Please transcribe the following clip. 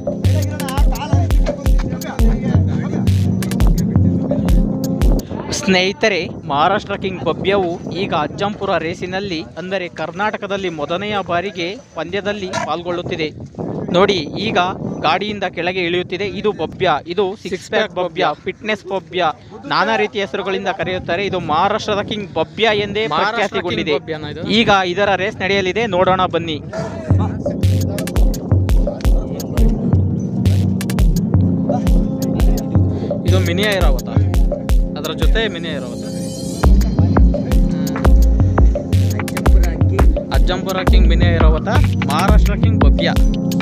ಸ್ನೇಹಿತರೆ ಮಹಾರಾಷ್ಟ್ರ ಕಿಂಗ್ ಭವ್ಯವು ಈಗ ಅಜ್ಜಂಪುರ ರೇಸಿನಲ್ಲಿ ಅಂದರೆ ಕರ್ನಾಟಕದಲ್ಲಿ ಮೊದಲನೆಯ ಬಾರಿಗೆ ಪಂದ್ಯದಲ್ಲಿ ಪಾಲ್ಗೊಳ್ಳುತ್ತಿದೆ ನೋಡಿ ಈಗ ಗಾಡಿಯಿಂದ ಕೆಳಗೆ ಇಳಿಯುತ್ತಿದೆ ಇದು ಭವ್ಯ ಇದು six pack Bhavya fitness Bhavya ನಾನಾ ರೀತಿಯ ಹೆಸರುಗಳಿಂದ ಕರೆಯುತ್ತಾರೆ ಇದು ಮಹಾರಾಷ್ಟ್ರದ ಕಿಂಗ್ ಭವ್ಯ ಎಂದೇ ಪ್ರಖ್ಯಾತಿಗೊಂಡಿದೆ ಈಗ ಇದರ ರೇಸ್ ನಡೆಯಲಿದೆ ನೋಡೋಣ ಬನ್ನಿ ಇದು ಮಿನಿ ಐರಾವತ ಅದರ ಜೊತೆ mini Airavata Ajjampura king mini Airavata Maharashtra king ಭವ್ಯ